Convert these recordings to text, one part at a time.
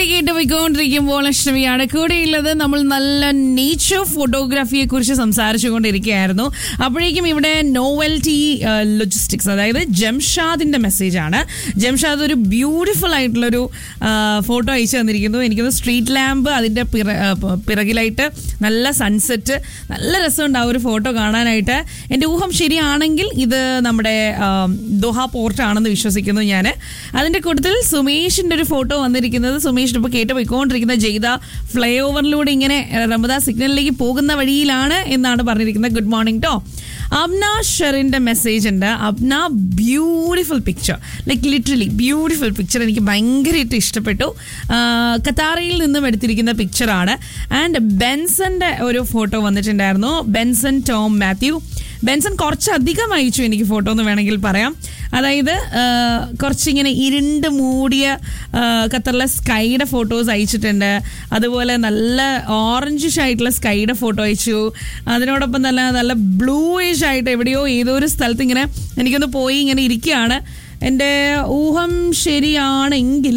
കേട്ട് പോയിക്കൊണ്ടിരിക്കുമ്പോൾ അഷ്ടമിയാണ് കൂടെയുള്ളത് നമ്മൾ നല്ല നേച്ചർ ഫോട്ടോഗ്രാഫിയെ കുറിച്ച് സംസാരിച്ചുകൊണ്ടിരിക്കുകയായിരുന്നു അപ്പോഴേക്കും ഇവിടെ നോവൽറ്റി ലോജിസ്റ്റിക്സ് അതായത് ജംഷാദിന്റെ മെസ്സേജ് ആണ് ജംഷാദ് ഒരു ബ്യൂട്ടിഫുൾ ആയിട്ടുള്ളൊരു ഫോട്ടോ അയച്ചു തന്നിരിക്കുന്നു എനിക്കൊന്ന് സ്ട്രീറ്റ് ലാമ്പ് അതിന്റെ പിറ- ആ, പ- പിറകിലായിട്ട് നല്ല സൺസെറ്റ് നല്ല രസമുണ്ടാവും ഒരു ഫോട്ടോ കാണാനായിട്ട് എൻ്റെ ഊഹം ശരിയാണെങ്കിൽ ഇത് നമ്മുടെ ആ, ദോഹ പോർട്ടാണെന്ന് വിശ്വസിക്കുന്നു ഞാൻ അതിൻ്റെ കൂട്ടത്തിൽ സുമേഷിൻ്റെ ഒരു ഫോട്ടോ വന്നിരിക്കുന്നത് സുമേഷിന് ഇപ്പോൾ കേട്ട് പോയിക്കൊണ്ടിരിക്കുന്ന ജയ്ത ഫ്ലൈ ഓവറിലൂടെ ഇങ്ങനെ റമദ സിഗ്നലിലേക്ക് പോകുന്ന വഴിയിലാണ് എന്നാണ് പറഞ്ഞിരിക്കുന്നത് ഗുഡ് മോർണിംഗ് ടോ അബ്ന ഷെറിൻ്റെ മെസ്സേജ് ഉണ്ട് Abna beautiful picture like literally beautiful picture എനിക്ക് ഭയങ്കരമായിട്ട് ഇഷ്ടപ്പെട്ടു ആ, ഖത്താറയിൽ നിന്നും എടുത്തിരിക്കുന്ന പിക്ചറാണ് ആൻഡ് ബെൻസന്റെ ഒരു ഫോട്ടോ വന്നിട്ടുണ്ടായിരുന്നു ബെൻസൺ ടോം മാത്യു ബെൻസൺ കുറച്ചധികം അയച്ചു എനിക്ക് ഫോട്ടോ എന്ന് വേണമെങ്കിൽ പറയാം അതായത് ആ, കുറച്ചിങ്ങനെ ഇരുണ്ട് മൂടിയ ആ, ഖത്തറിലെ സ്കൈയുടെ ഫോട്ടോസ് അയച്ചിട്ടുണ്ട് അതുപോലെ നല്ല ഓറഞ്ചിഷ് ആയിട്ടുള്ള സ്കൈയുടെ ഫോട്ടോ അയച്ചു അതിനോടൊപ്പം നല്ല നല്ല ബ്ലൂയിഷ് ആയിട്ട് എവിടെയോ ഏതോ ഒരു സ്ഥലത്ത് ഇങ്ങനെ എനിക്കൊന്ന് പോയി ഇങ്ങനെ ഇരിക്കുകയാണ് എൻ്റെ ഊഹം ശരിയാണെങ്കിൽ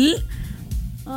ആ,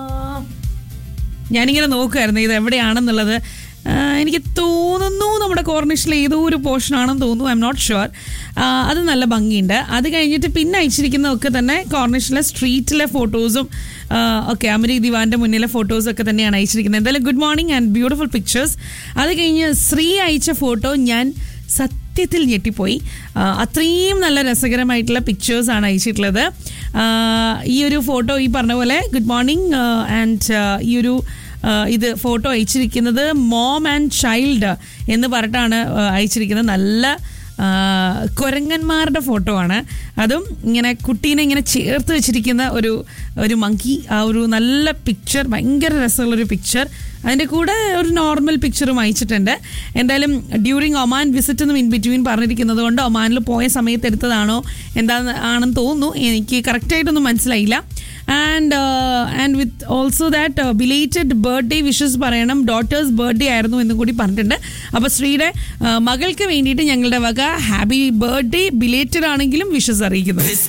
ഞാനിങ്ങനെ നോക്കുമായിരുന്നു ഇത് എവിടെയാണെന്നുള്ളത് ആ, എനിക്ക് തോന്നുന്നു നമ്മുടെ കോർണിഷിലെ ഏതോ ഒരു പോർഷൻ ആണെന്ന് തോന്നുന്നു ഐ എം നോട്ട് ഷുവർ അത് നല്ല ഭംഗിയുണ്ട് അത് കഴിഞ്ഞിട്ട് പിന്നെ അയച്ചിരിക്കുന്നതൊക്കെ തന്നെ കോർണിഷിലെ സ്ട്രീറ്റിലെ ഫോട്ടോസും ഒക്കെ അമരി ദിവാന്റെ മുന്നിലെ ഫോട്ടോസും ഒക്കെ തന്നെയാണ് അയച്ചിരിക്കുന്നത് എന്തായാലും good morning and beautiful pictures അത് കഴിഞ്ഞ് ശ്രീ അയച്ച ഫോട്ടോ ഞാൻ സത്യത്തിൽ ഞെട്ടിപ്പോയി ആ, അത്രയും നല്ല രസകരമായിട്ടുള്ള പിക്ചേഴ്സ് ആണ് അയച്ചിട്ടുള്ളത് ആ, ഈ ഒരു ഫോട്ടോ ഈ പറഞ്ഞ പോലെ ഗുഡ് മോർണിംഗ് ആൻഡ് ഈ ഒരു ആ, ഇത് ഫോട്ടോ അയച്ചിരിക്കുന്നത് മോം ആൻഡ് ചൈൽഡ് എന്ന് പറഞ്ഞിട്ടാണ് ആ, അയച്ചിരിക്കുന്നത് നല്ല ആ, കുരങ്ങന്മാരുടെ ഫോട്ടോ ആണ് അതും ഇങ്ങനെ കുട്ടീനെ ഇങ്ങനെ ചേർത്ത് വെച്ചിരിക്കുന്ന ഒരു ഒരു മങ്കി ആ ഒരു നല്ല പിക്ചർ ഭയങ്കര രസമുള്ളൊരു പിക്ചർ അതിൻ്റെ കൂടെ ഒരു നോർമൽ പിക്ചറും അയച്ചിട്ടുണ്ട് എന്തായാലും ഡ്യൂറിങ് ഒമാൻ വിസിറ്റ് എന്നും ഇൻ ബിറ്റ്വീൻ പറഞ്ഞിരിക്കുന്നത് കൊണ്ട് ഒമാനിൽ പോയ സമയത്ത് എടുത്തതാണോ എന്താണെന്ന് ആണെന്ന് തോന്നുന്നു എനിക്ക് കറക്റ്റായിട്ടൊന്നും മനസ്സിലായില്ല and and with also that belated birthday wishes പറയണം ഡോട്ടേഴ്സ് ബർത്ത്ഡേ ആയിരുന്നു എന്നും കൂടി പറഞ്ഞിട്ടുണ്ട് അപ്പോൾ ശ്രീയുടെ uh, മകൾക്ക് വേണ്ടിയിട്ട് ഞങ്ങളുടെ വക ഹാപ്പി ബർത്ത്ഡേ ബിലേറ്റഡ് ആണെങ്കിലും വിഷസ് അറിയിക്കുന്നു